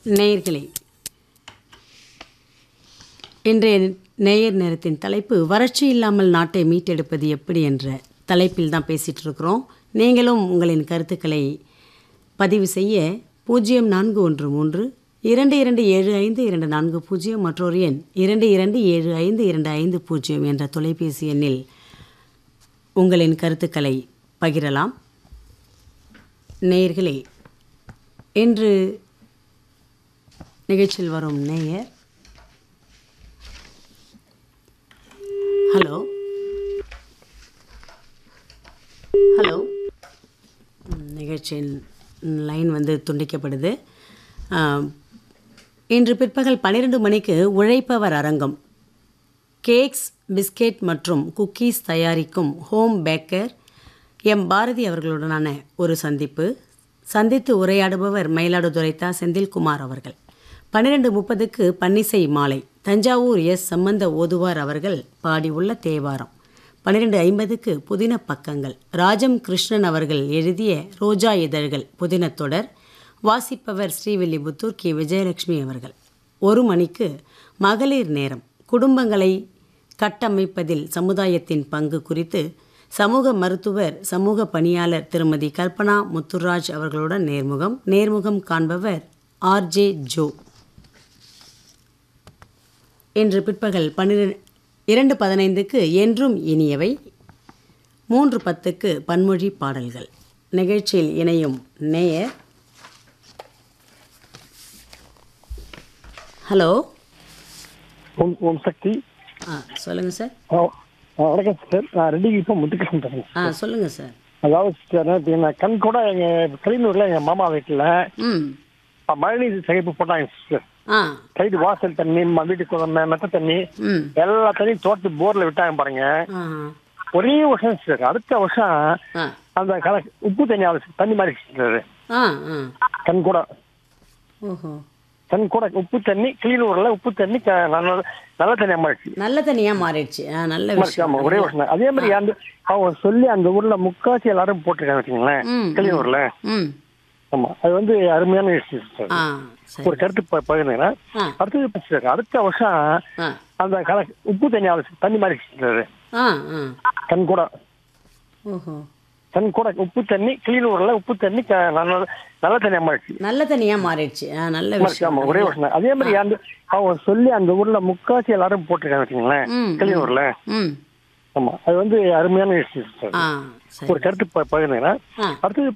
நேயர்களே இன்றைய நேயர் நேரத்தின் தலைப்பு வறட்சி இல்லாமல் நாட்டை மீட்டெடுப்பது எப்படி என்ற தலைப்பில் தான் பேசிகிட்டு இருக்கிறோம் நீங்களும் உங்களின் கருத்துக்களை பதிவு செய்ய பூஜ்ஜியம் நான்கு ஒன்று மூன்று இரண்டு இரண்டு ஏழு ஐந்து இரண்டு நான்கு பூஜ்ஜியம் மற்றொரு எண் இரண்டு இரண்டு ஏழு ஐந்து இரண்டு ஐந்து பூஜ்ஜியம் என்ற தொலைபேசி எண்ணில் உங்களின் கருத்துக்களை பகிரலாம் நேயர்களே இன்று நிகழ்ச்சியில் வரும் நேயர் ஹலோ ஹலோ ம், நிகழ்ச்சியின் லைன் வந்து துண்டிக்கப்படுது ஆம், இன்று பிற்பகல் பன்னிரெண்டு மணிக்கு உழைப்பவர் அரங்கம் கேக்ஸ் பிஸ்கெட் மற்றும் குக்கீஸ் தயாரிக்கும் ஹோம் பேக்கர் எம் பாரதி அவர்களுடனான ஒரு சந்திப்பு சந்தித்து உரையாடுபவர் மயிலாடுதுறை தா செந்தில்குமார் அவர்கள் பன்னிரெண்டு முப்பதுக்கு பன்னிசை மாலை தஞ்சாவூர் எஸ் சம்பந்த ஓதுவார் அவர்கள் பாடியுள்ள தேவாரம் பன்னிரெண்டு ஐம்பதுக்கு புதின பக்கங்கள் ராஜம் கிருஷ்ணன் அவர்கள் எழுதிய ரோஜா இதழ்கள் புதினத் தொடர் வாசிப்பவர் ஸ்ரீவில்லிபுத்தூர் கே விஜயலட்சுமி அவர்கள் ஒரு மணிக்கு மகளிர் நேரம் குடும்பங்களை கட்டமைப்பதில் சமுதாயத்தின் பங்கு குறித்து சமூக மருத்துவர் சமூக பணியாளர் திருமதி கல்பனா முத்துராஜ் அவர்களுடன் நேர்முகம் நேர்முகம் காண்பவர் ஆர்ஜே ஜோ இன்று பிற்பகல் பன்னிரெண்டு இரண்டு பதினைந்துக்கு என்றும் இனியவை மூன்று பத்துக்கு பன்மொழி பாடல்கள் நிகழ்ச்சியில் இணையும் நேயர் ஹலோ ஓம் ஓம் சக்தி ஆ சொல்லுங்கள் சார் ஆ, ஆ, வணக்கம் சார் நான் ரெடி இப்போ முத்துக்கிருஷ்ணன் பேசுறேன் ஆ சொல்லுங்கள் சார் அதாவது சார் பார்த்தீங்கன்னா கண் கூட எங்கள் கலினூரில் எங்கள் மாமா வீட்டில் ம் மழைநீர் சேகரிப்பு போட்டாங்க சார் ஆ சைடு வாசல் தண்ணி ம- வீட்டுக்கு ம- மெத்த தண்ணி ம் எல்லா தண்ணியும் தோட்டு போரில் விட்டாங்க பாருங்க ஆ ஒரே வருஷம் சார் அடுத்த வருஷம் ஆ அந்த கல உப்பு தண்ணி ஆகுது தண்ணி மாதிரி சார் ஆ ஆ கண் கூட ஓஹோ கண் கூட உப்பு தண்ணி கிளீனூரில் உப்பு தண்ணி க- நல்ல நல்ல தண்ணியாக மாறிடுச்சு நல்ல தனியாக மாறிடுச்சு ஆ நல்ல மாறிடுச்சு, ஆமா ஒரே விஷயம் வருஷம் தான். அதே மாதிரி அந்த அவங்க சொல்லி அந்த ஊர்ல முக்காசி எல்லாரும் போட்டிருக்காங்க வச்சுங்களேன் ம், கிளியூர்ல ம் ஆமா அது வந்து அருமையான விஷயம் சார் ஆ சரி ஒரு கருத்து ப- பகிர்ந்துக்கிறேன் ஆ அடுத்தது இப்ப சார் அடுத்த வருஷம் ஆ அந்த கல உப்பு தண்ணி ஆகுது தண்ணி மாதிரி சார் ஆ ஆ கண் கூட ஓஹோ கண் கூட உப்பு தண்ணி கிளீனூர்ல உப்பு தண்ணி க- நல்ல நல்ல தண்ணியாக மாறிடுச்சு நல்ல தனியாக மாறிடுச்சு ஆ நல்ல மாறிடுச்சு, விஷயம் ஆமா ஒரே வருஷம் தான். அதே மாதிரி அந்த அவங்க சொல்லி அந்த ஊர்ல முக்காசி எல்லாரும் போட்டிருக்காங்க வச்சுங்களேன் ம், கிளியூர்ல ம் ஆமா அது வந்து அருமையான விஷயம் சார் ஆ சரி ஒரு கருத்து ப- பகிர்ந்துக்கிறேன் ஆ அடுத்தது